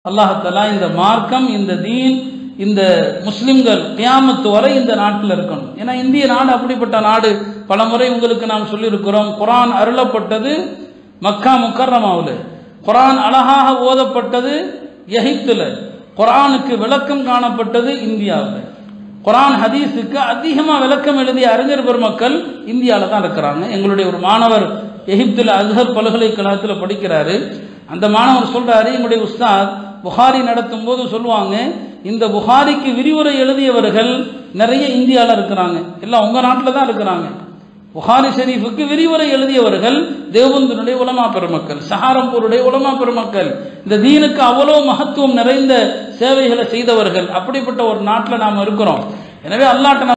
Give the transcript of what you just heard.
அல்லாஹத்தலா இந்த மார்க்கம் இந்த தீன் இந்த முஸ்லிம்கள் கியாமத்து வரை இந்த நாட்டில் இருக்கணும் ஏன்னா இந்திய நாடு அப்படிப்பட்ட நாடு பலமுறை உங்களுக்கு நாம் சொல்லியிருக்கிறோம் குரான் அருளப்பட்டது மக்கா முக்கர்ரமாவில் குரான் அழகாக ஓதப்பட்டது எகிப்துல குரானுக்கு விளக்கம் காணப்பட்டது இந்தியாவில் குரான் ஹதீஸுக்கு அதிகமாக விளக்கம் எழுதிய அறிஞர் பெருமக்கள் இந்தியாவில் தான் இருக்கிறாங்க எங்களுடைய ஒரு மாணவர் எகிப்தில் அஸ்ஹர் பல்கலைக்கழகத்தில் படிக்கிறாரு அந்த மாணவர் சொல்றாரு எங்களுடைய உஸ்தாத் புகாரி நடத்தும் போது சொல்லுவாங்க இந்த புகாரிக்கு விரிவுரை எழுதியவர்கள் நிறைய இந்தியாவில் இருக்கிறாங்க எல்லாம் உங்க நாட்டில் தான் இருக்கிறாங்க புகாரி ஷெரீஃபுக்கு விரிவுரை எழுதியவர்கள் தேவபந்தனுடைய உலமா பெருமக்கள் சஹாரம்பூருடைய உலமா பெருமக்கள் இந்த தீனுக்கு அவ்வளவு மகத்துவம் நிறைந்த சேவைகளை செய்தவர்கள் அப்படிப்பட்ட ஒரு நாட்டில் நாம் இருக்கிறோம் எனவே அல்லாட்ட